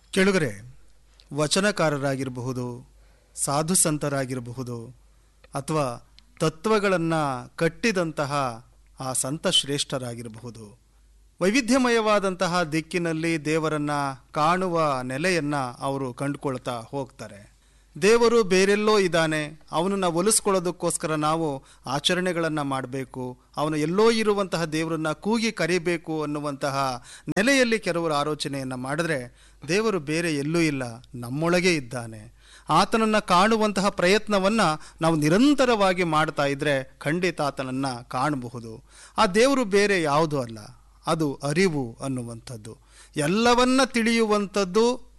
ಕೆಳಗರೆ ವಚನಕಾರರಾಗಿರಬಹುದು ಸಾಧು ಸಂತರಾಗಿರಬಹುದು ಅಥವಾ ತತ್ವಗಳನ್ನು ಕಟ್ಟಿದಂತಹ ಆ ಸಂತ ಶ್ರೇಷ್ಠರಾಗಿರಬಹುದು ವೈವಿಧ್ಯಮಯವಾದಂತಹ ದಿಕ್ಕಿನಲ್ಲಿ ದೇವರನ್ನ ಕಾಣುವ ನೆಲೆಯನ್ನು ಅವರು ಕಂಡುಕೊಳ್ತಾ ಹೋಗ್ತಾರೆ ದೇವರು ಬೇರೆಲ್ಲೋ ಇದ್ದಾನೆ ಅವನನ್ನು ಒಲಿಸ್ಕೊಳ್ಳೋದಕ್ಕೋಸ್ಕರ ನಾವು ಆಚರಣೆಗಳನ್ನು ಮಾಡಬೇಕು ಅವನು ಎಲ್ಲೋ ಇರುವಂತಹ ದೇವರನ್ನ ಕೂಗಿ ಕರಿಬೇಕು ಅನ್ನುವಂತಹ ನೆಲೆಯಲ್ಲಿ ಕೆಲವರು ಆಲೋಚನೆಯನ್ನು ಮಾಡಿದ್ರೆ ದೇವರು ಬೇರೆ ಎಲ್ಲೂ ಇಲ್ಲ ನಮ್ಮೊಳಗೆ ಇದ್ದಾನೆ ಆತನನ್ನು ಕಾಣುವಂತಹ ಪ್ರಯತ್ನವನ್ನು ನಾವು ನಿರಂತರವಾಗಿ ಮಾಡ್ತಾ ಇದ್ರೆ ಖಂಡಿತ ಆತನನ್ನು ಕಾಣಬಹುದು ಆ ದೇವರು ಬೇರೆ ಯಾವುದೂ ಅಲ್ಲ ಅದು ಅರಿವು ಅನ್ನುವಂಥದ್ದು ಎಲ್ಲವನ್ನ ತಿಳಿಯುವಂಥದ್ದು